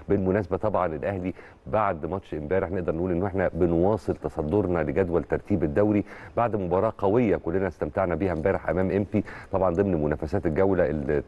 بالمناسبه طبعا الاهلي بعد ماتش امبارح نقدر نقول انه احنا بنواصل تصدرنا لجدول ترتيب الدوري بعد مباراه قويه كلنا استمتعنا بيها امبارح امام امبي طبعا ضمن منافسات الجوله ال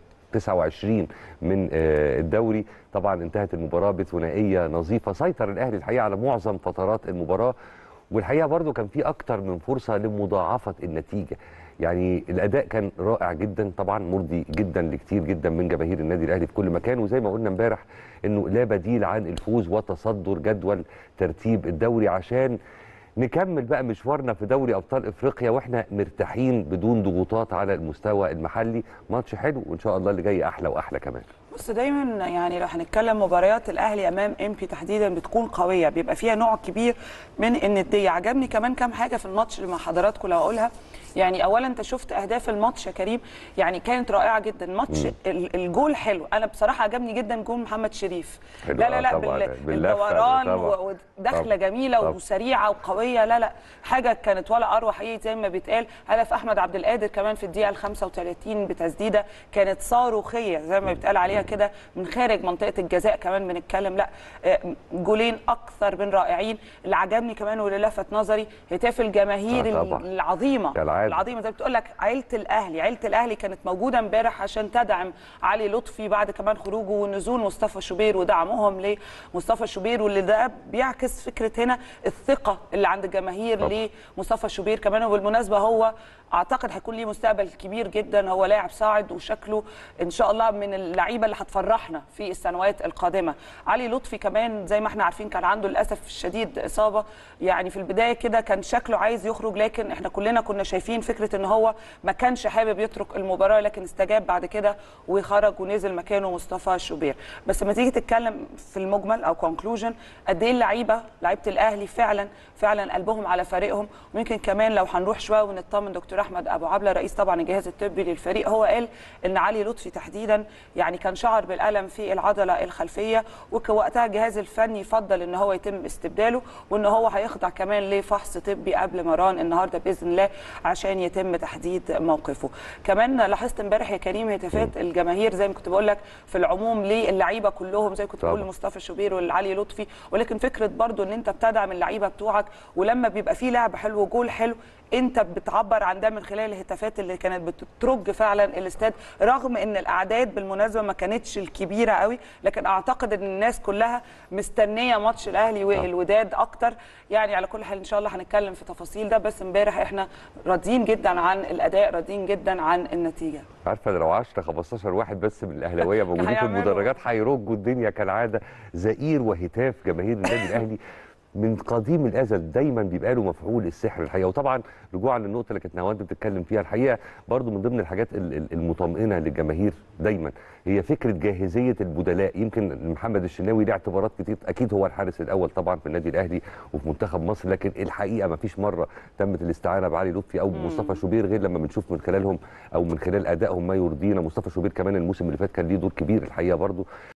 29 من آه، الدوري طبعا انتهت المباراه بثنائيه نظيفه سيطر الاهلي الحقيقه على معظم فترات المباراه والحقيقه برضو كان في اكتر من فرصه لمضاعفه النتيجه يعني الاداء كان رائع جدا طبعا مرضي جدا لكتير جدا من جماهير النادي الاهلي في كل مكان وزي ما قلنا امبارح انه لا بديل عن الفوز وتصدر جدول ترتيب الدوري عشان نكمل بقى مشوارنا في دوري ابطال افريقيا واحنا مرتاحين بدون ضغوطات على المستوى المحلي ماتش حلو وان شاء الله اللي جاي احلى واحلى كمان بص دايما يعني لو هنتكلم مباريات الاهلي امام امبي تحديدا بتكون قويه بيبقى فيها نوع كبير من النديه عجبني كمان كام حاجه في الماتش اللي مع حضراتكم لو اقولها يعني اولا انت شفت اهداف الماتش يا كريم يعني كانت رائعه جدا ماتش ال- الجول حلو انا بصراحه عجبني جدا جول محمد شريف حلو، لا لا آه لا طبعاً، بال- باللفة بالدوران طبعاً. و- ودخله طبعاً. جميله طبعاً. وسريعه وقويه لا لا حاجه كانت ولا اروع حقيقي زي ما بيتقال هدف احمد عبد القادر كمان في الدقيقه ال 35 بتسديده كانت صاروخيه زي ما بيتقال عليها كده من خارج منطقه الجزاء كمان بنتكلم لا آه، جولين اكثر من رائعين اللي عجبني كمان واللي لفت نظري هتاف الجماهير آه، طبعاً. العظيمه كالعادة. العظيمه زي ما بتقول لك عيله الاهلي عيله الاهلي كانت موجوده امبارح عشان تدعم علي لطفي بعد كمان خروجه ونزول مصطفى شوبير ودعمهم لمصطفى شوبير واللي ده بيعكس فكره هنا الثقه اللي عند الجماهير طبعاً. لمصطفى شوبير كمان وبالمناسبه هو اعتقد هيكون ليه مستقبل كبير جدا هو لاعب صاعد وشكله ان شاء الله من اللعيبه اللي هتفرحنا في السنوات القادمه علي لطفي كمان زي ما احنا عارفين كان عنده للاسف الشديد اصابه يعني في البدايه كده كان شكله عايز يخرج لكن احنا كلنا كنا شايفين فكره ان هو ما كانش حابب يترك المباراه لكن استجاب بعد كده وخرج ونزل مكانه مصطفى شوبير بس لما تيجي تتكلم في المجمل او كونكلوجن قد ايه اللعيبه لعيبه الاهلي فعلا فعلا قلبهم على فريقهم ويمكن كمان لو هنروح شويه ونطمن دكتور احمد ابو عبله رئيس طبعا الجهاز الطبي للفريق هو قال ان علي لطفي تحديدا يعني كان شعر بالالم في العضله الخلفيه ووقتها الجهاز الفني فضل ان هو يتم استبداله وان هو هيخضع كمان لفحص طبي قبل مران النهارده باذن الله عشان يتم تحديد موقفه كمان لاحظت امبارح يا كريم هتافات الجماهير زي ما كنت بقول لك في العموم للعيبه كلهم زي ما كنت بقول طبعا. مصطفى شوبير والعلي لطفي ولكن فكره برضو ان انت بتدعم اللعيبه بتوعك ولما بيبقى فيه لعب حلو وجول حلو انت بتعبر عن ده من خلال الهتافات اللي كانت بترج فعلا الاستاد رغم ان الاعداد بالمناسبه ما كانتش الكبيره قوي لكن اعتقد ان الناس كلها مستنيه ماتش الاهلي والوداد اكتر يعني على كل حال ان شاء الله هنتكلم في تفاصيل ده بس امبارح احنا راضيين جدا عن الاداء راضيين جدا عن النتيجه عارفه لو 10 15 واحد بس من الاهلاويه موجودين في هيعملوا. المدرجات هيرجوا الدنيا كالعاده زئير وهتاف جماهير النادي الاهلي من قديم الازل دايما بيبقى له مفعول السحر الحقيقه وطبعا رجوعا للنقطه اللي كانت نهاوند بتتكلم فيها الحقيقه برضو من ضمن الحاجات ال- ال- المطمئنه للجماهير دايما هي فكره جاهزيه البدلاء يمكن محمد الشناوي ليه اعتبارات كتير اكيد هو الحارس الاول طبعا في النادي الاهلي وفي منتخب مصر لكن الحقيقه ما فيش مره تمت الاستعانه بعلي لطفي او بمصطفى شوبير غير لما بنشوف من خلالهم او من خلال ادائهم ما يرضينا مصطفى شوبير كمان الموسم اللي فات كان ليه دور كبير الحقيقه برضو